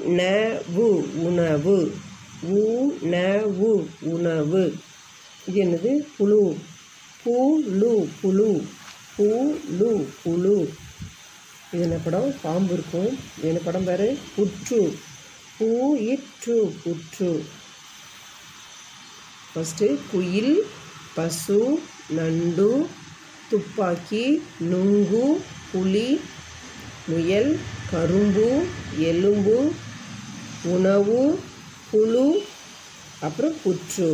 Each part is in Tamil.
உணவு உணவு உணவு உணவு இது என்னது புழு புழு புழு புழு புழு இது என்ன படம் பாம்பு இருக்கும் இது என்ன படம் பேர் புற்று பூ இற்று புற்று ஃபஸ்ட்டு குயில் பசு நண்டு துப்பாக்கி நுங்கு புலி முயல் கரும்பு எலும்பு உணவு புழு அப்புறம் புற்று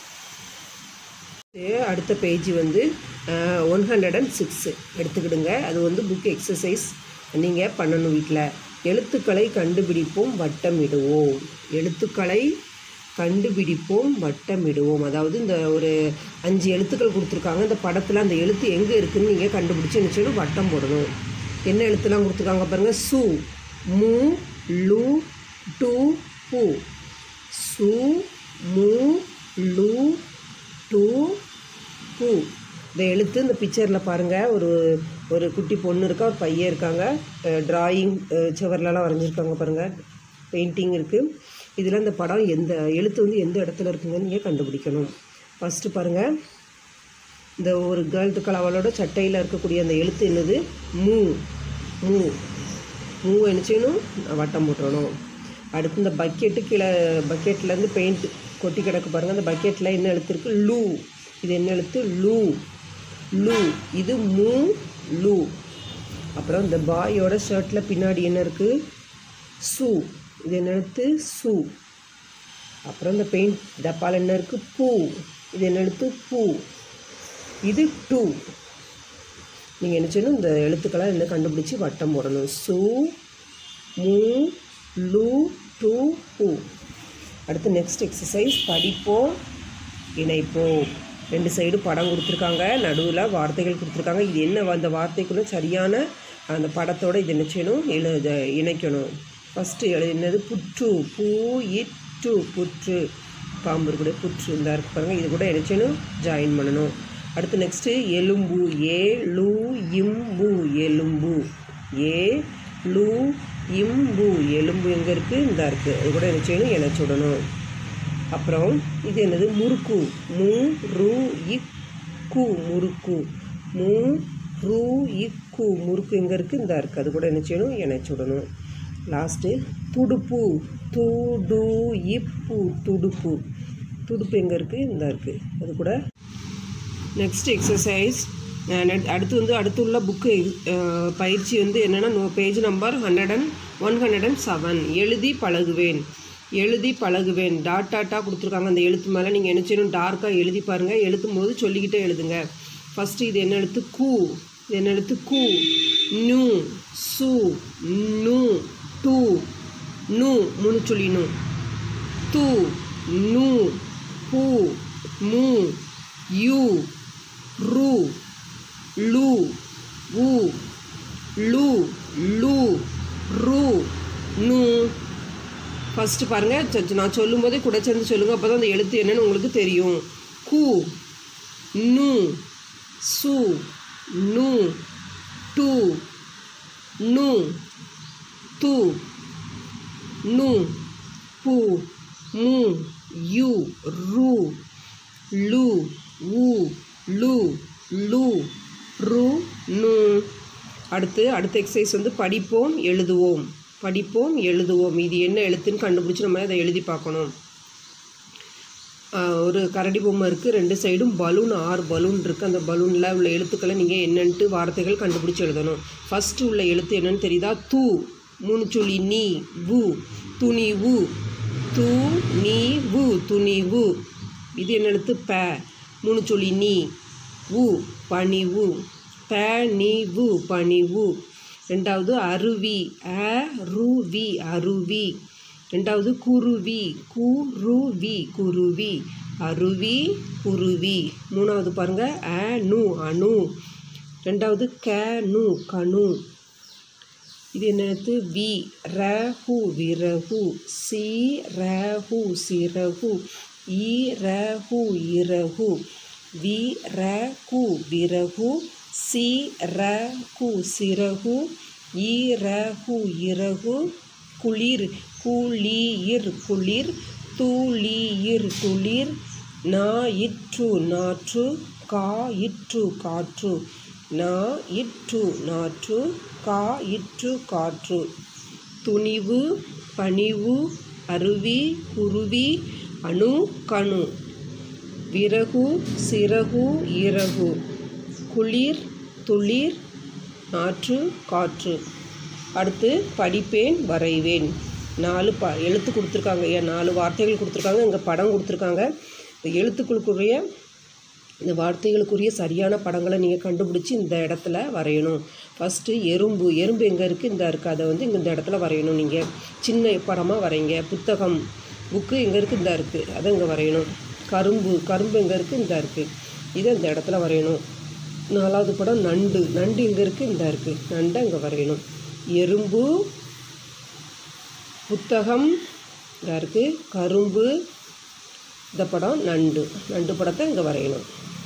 அடுத்த பேஜ் வந்து ஒன் ஹண்ட்ரட் அண்ட் சிக்ஸ் எடுத்துக்கிடுங்க அது வந்து புக் எக்ஸசைஸ் நீங்கள் பண்ணணும் வீட்டில் எழுத்துக்களை கண்டுபிடிப்போம் வட்டமிடுவோம் எழுத்துக்களை கண்டுபிடிப்போம் வட்டமிடுவோம் அதாவது இந்த ஒரு அஞ்சு எழுத்துக்கள் கொடுத்துருக்காங்க இந்த படத்தில் அந்த எழுத்து எங்கே இருக்குதுன்னு நீங்கள் கண்டுபிடிச்சி என்ன செய்யணும் வட்டம் போடணும் என்ன எழுத்துலாம் கொடுத்துருக்காங்க பாருங்கள் சு மு லு டு பு சு மு லு டு பூ இந்த எழுத்து இந்த பிக்சரில் பாருங்கள் ஒரு ஒரு குட்டி பொண்ணு இருக்கா ஒரு பையன் இருக்காங்க ட்ராயிங் சுவர்லலாம் வரைஞ்சிருக்காங்க பாருங்கள் பெயிண்டிங் இருக்குது இதில் இந்த படம் எந்த எழுத்து வந்து எந்த இடத்துல இருக்குங்கன்னு நீங்கள் கண்டுபிடிக்கணும் ஃபஸ்ட்டு பாருங்கள் இந்த ஒரு கேர்ள் இருக்கல அவளோட சட்டையில் இருக்கக்கூடிய அந்த எழுத்து என்னது மூ மூ மூ என்ன செய்யணும் வட்டம் போட்டுறணும் அடுத்து இந்த பக்கெட்டு கீழே பக்கெட்லேருந்து பெயிண்ட் கொட்டி கிடக்கு பாருங்கள் அந்த பக்கெட்டில் என்ன எழுத்து இருக்குது லூ இது என்ன எழுத்து லூ லூ இது மூ லூ அப்புறம் இந்த பாயோட ஷர்ட்டில் பின்னாடி என்ன இருக்குது சு இது என்ன எழுத்து சு அப்புறம் இந்த பெயிண்ட் டப்பால் என்ன இருக்குது பூ இது என்ன எழுத்து பூ இது டூ நீங்கள் என்ன செய்யணும் இந்த எழுத்துக்களாக என்ன கண்டுபிடிச்சி வட்டம் போடணும் சு மூ லூ டூ பூ அடுத்து நெக்ஸ்ட் எக்ஸசைஸ் படிப்போம் இணைப்போம் ரெண்டு சைடு படம் கொடுத்துருக்காங்க நடுவில் வார்த்தைகள் கொடுத்துருக்காங்க இது என்ன அந்த வார்த்தைக்குள்ள சரியான அந்த படத்தோட இது என்ன செய்யணும் எழுத இணைக்கணும் ஃபஸ்ட்டு எழு என்னது புற்று பூ இட்டு புற்று பாம்பு கூட புற்று இந்த இருக்கு பாருங்கள் இது கூட என்ன செய்யணும் ஜாயின் பண்ணணும் அடுத்து நெக்ஸ்ட்டு எலும்பு ஏ லு இம்பு எலும்பு ஏ லு இம்பு எலும்பு எங்கே இருக்குது இந்த இருக்குது அது கூட என்ன செய்யணும் இணைச்சி விடணும் அப்புறம் இது என்னது முறுக்கு மு ரு இக்கு முறுக்கு மு ரு இக்கு முறுக்கு எங்கே இருக்குது இந்த இருக்குது அது கூட என்ன செய்யணும் இணைச்சி விடணும் லாஸ்ட்டு துடுப்பு துடு இப்பு துடுப்பு துடுப்பு எங்கே இருக்குது இந்த இருக்குது அது கூட நெக்ஸ்ட் எக்ஸசைஸ் அடுத்து வந்து அடுத்து உள்ள புக்கு பயிற்சி வந்து என்னென்னா page number hundred and one hundred and seven எழுதி பழகுவேன் எழுதி பழகுவேன் டாட் டாட்டாக கொடுத்துருக்காங்க அந்த எழுத்து மேலே நீங்கள் என்ன செய்யணும் டார்க்காக எழுதி பாருங்கள் எழுத்தும் போது சொல்லிக்கிட்டே எழுதுங்க ஃபஸ்ட்டு இது என்ன எழுத்து கூ இது என்ன எழுத்து கூ நு சு நு டு நு மூணு சொல்லி நு து நு பூ மு யு ரு லு உ லு லு ரு நு ஃபஸ்ட்டு பாருங்கள் நான் சொல்லும்போதே கூட சேர்ந்து சொல்லுங்கள் அப்போ தான் அந்த எழுத்து என்னன்னு உங்களுக்கு தெரியும் கு நு சு நு டு நு து நு பு மு யு ரு லு உ லு லு ரு நு அடுத்து அடுத்த எக்ஸசைஸ் வந்து படிப்போம் எழுதுவோம் படிப்போம் எழுதுவோம் இது என்ன எழுத்துன்னு கண்டுபிடிச்சி நம்ம அதை எழுதி பார்க்கணும் ஒரு கரடி பொம்மை இருக்குது ரெண்டு சைடும் பலூன் ஆறு பலூன் இருக்குது அந்த பலூனில் உள்ள எழுத்துக்களை நீங்கள் என்னன்ட்டு வார்த்தைகள் கண்டுபிடிச்சி எழுதணும் ஃபஸ்ட்டு உள்ள எழுத்து என்னன்னு தெரியுதா தூ மூணு சொல்லி நீ வு துணி வு து நீ வு துணி வு இது என்ன எழுத்து ப மூணு சொல்லி நீ உ பணிவு ப நீ வு பணிவு ரெண்டாவது அருவி அ ருவி அருவி ரெண்டாவது குருவி குருவி குருவி அருவி குருவி மூணாவது பாருங்க அ நு அணு ரெண்டாவது க நு கணு இது என்னது வி ரஹு விரகு சி ரஹு சிறகு இ ரஹு இரகு வி ரகு விரகு சி ரகு சிறகு ஈ ரகு இறகு குளிர் குளிர் குளிர் தூளிர் துளிர் ஞாயிற்று நாற்று காயிற்று காற்று ஞாயிற்று நாற்று காயிற்று காற்று துணிவு பணிவு அருவி குருவி அணு கணு விறகு சிறகு இறகு குளிர் துளிர் நாற்று காற்று அடுத்து படிப்பேன் வரைவேன் நாலு ப எழுத்து கொடுத்துருக்காங்க ஏன் நாலு வார்த்தைகள் கொடுத்துருக்காங்க இங்கே படம் கொடுத்துருக்காங்க இந்த எழுத்துக்களுக்குரிய இந்த வார்த்தைகளுக்குரிய சரியான படங்களை நீங்கள் கண்டுபிடிச்சி இந்த இடத்துல வரையணும் ஃபஸ்ட்டு எறும்பு எறும்பு எங்கே இருக்குது இந்த இருக்குது அதை வந்து இங்கே இந்த இடத்துல வரையணும் நீங்கள் சின்ன படமாக வரைங்க புத்தகம் புக்கு எங்கே இருக்குது இந்த இருக்குது அதை இங்கே வரையணும் கரும்பு கரும்பு எங்கே இருக்குது இந்த இருக்குது இதை இந்த இடத்துல வரையணும் நாலாவது படம் நண்டு நண்டு எங்கே இருக்குது இந்த இருக்குது நண்டை இங்கே வரையணும் எறும்பு புத்தகம் இதாக இருக்குது கரும்பு இந்த படம் நண்டு நண்டு படத்தை இங்கே வரையணும்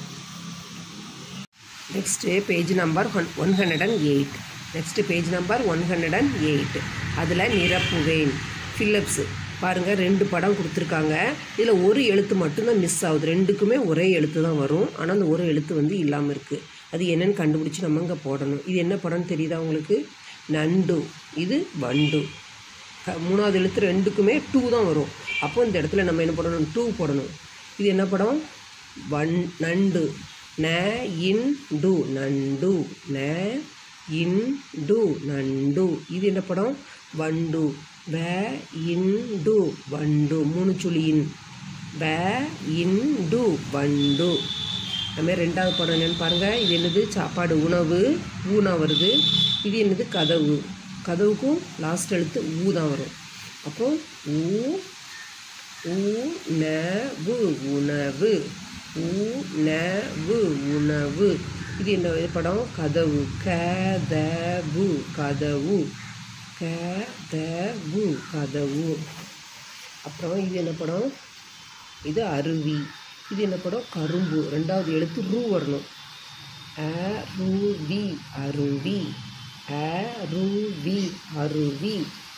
next page number one one hundred and eight next page number one hundred and eight அதில் நிரப்புவேன் ஃபில்லப்ஸு பாருங்கள் ரெண்டு படம் கொடுத்துருக்காங்க இதில் ஒரு எழுத்து மட்டும்தான் மிஸ் ஆகுது ரெண்டுக்குமே ஒரே எழுத்து தான் வரும் ஆனால் அந்த ஒரு எழுத்து வந்து இல்லாமல் இருக்குது அது என்னென்னு கண்டுபிடிச்சி நம்ம இங்கே போடணும் இது என்ன படம்னு தெரியுதா உங்களுக்கு நண்டு இது வண்டு க மூணாவது எழுத்து ரெண்டுக்குமே டூ தான் வரும் அப்போ இந்த இடத்துல நம்ம என்ன பண்ணணும் டூ போடணும் இது என்ன படம் வன் நண்டு ந இன் டு நண்டு ந இன் டு நண்டு இது என்ன படம் வண்டு வ இன் டு வண்டு மூணு சுழியின் வ இன் டு வண்டு அதுமாதிரி ரெண்டாவது படம் என்னென்னு பாருங்கள் இது என்னது சாப்பாடு உணவு ஊனா வருது இது என்னது கதவு கதவுக்கும் லாஸ்ட் எழுத்து ஊ தான் வரும் அப்போ ஊ உணவு உணவு உணவு உணவு இது என்ன படம் கதவு கதவு கதவு கதவு கதவு அப்புறம் இது என்ன படம் இது அருவி இது என்ன படம் கரும்பு ரெண்டாவது எழுத்து ரூ வரணும் அருவி அருவி அருவி அருவி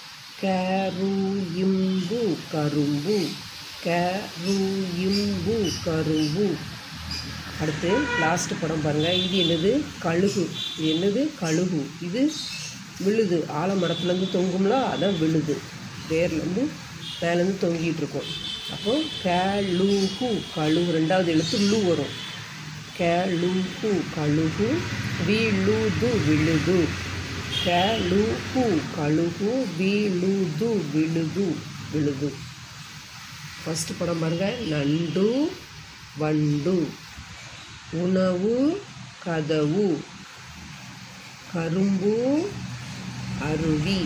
கருயிம்பு கரும்பு கருயிம்பு கரும்பு அடுத்து லாஸ்ட் படம் பாருங்கள் இது என்னது கழுகு இது என்னது கழுகு இது விழுது ஆலமரத்துலேருந்து தொங்கும்ல அதான் விழுது வேர்லேருந்து மேலேருந்து தொங்கிட்டு இருக்கும் அப்போ கழுகு கழுகு ரெண்டாவது எழுத்து லூ வரும் கழுகு கழுகு விழுது விழுது கழுகு கழுகு விழுது விழுது விழுது ஃபஸ்ட்டு படம் பாருங்க நண்டு வண்டு உணவு கதவு கரும்பு அருவி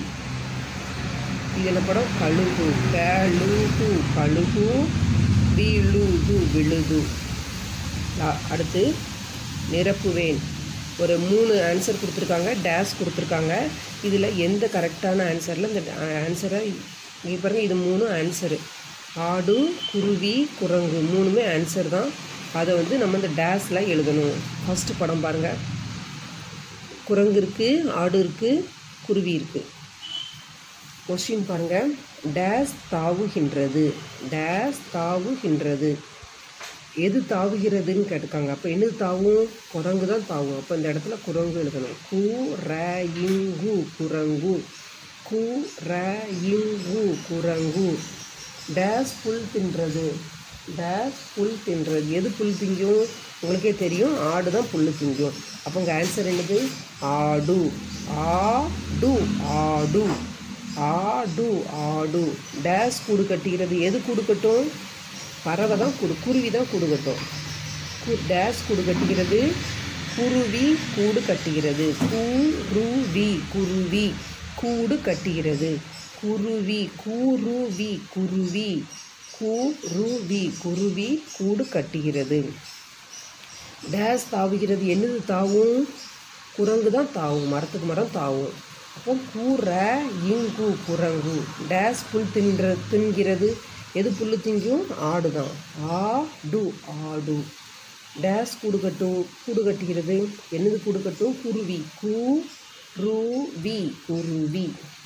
இது என்ன படம் கழுகு கழுகு கழுகு விழுது விழுது லா- அடுத்து நிரப்புவேன் ஒரு மூணு ஆன்சர் கொடுத்துருக்காங்க டேஷ் கொடுத்துருக்காங்க இதில் எந்த கரெக்டான ஆன்சரில் இந்த ஆன்சரை இங்கே பாருங்கள் இது மூணு ஆன்சரு ஆடு குருவி குரங்கு மூணுமே ஆன்சர் தான் அதை வந்து நம்ம இந்த டேஷில் எழுதணும் ஃபஸ்ட்டு படம் பாருங்கள் குரங்கு இருக்குது ஆடு இருக்குது குருவி இருக்குது கொஸ்டின் பாருங்கள் டேஸ் தாவுகின்றது டேஸ் தாவுகின்றது எது தாவுகிறதுன்னு கேட்டிருக்காங்க அப்போ என்னது தாவும் குரங்கு தான் தாவும் அப்போ இந்த இடத்துல குரங்கு எழுதணும் கு ர இங்கு குரங்கு கு ர இங்கு குரங்கு டேஸ் புல் தின்றது டேஸ் புல் தின்றது எது புல் திங்கும் உங்களுக்கே தெரியும் ஆடு தான் புல் திங்கும் அப்போ உங்கள் ஆன்சர் என்னது ஆடு ஆடு ஆடு ஆடு ஆடு டேஸ் கூடு கட்டுகிறது எது கூடு கட்டும் பறவை தான் கூடு குருவி தான் கூடு கட்டும் கு டேஸ் கூடு கட்டுகிறது குருவி கூடு கட்டுகிறது குருவி குருவி கூடு கட்டுகிறது குருவி குருவி குருவி குருவி குருவி கூடு கட்டுகிறது டேஸ் தாவுகிறது என்னது தாவும் குரங்கு தான் தாவும் மரத்துக்கு மரம் தாவும் அப்போ கூற இங்கு குரங்கு டேஸ் புல் தின்ற தின்கிறது எது புல் திங்கும் ஆடு தான் ஆடு ஆடு டேஸ் கூடு கட்டும் கூடு கட்டுகிறது என்னது கூடு கட்டும் குருவி கு ருவி குருவி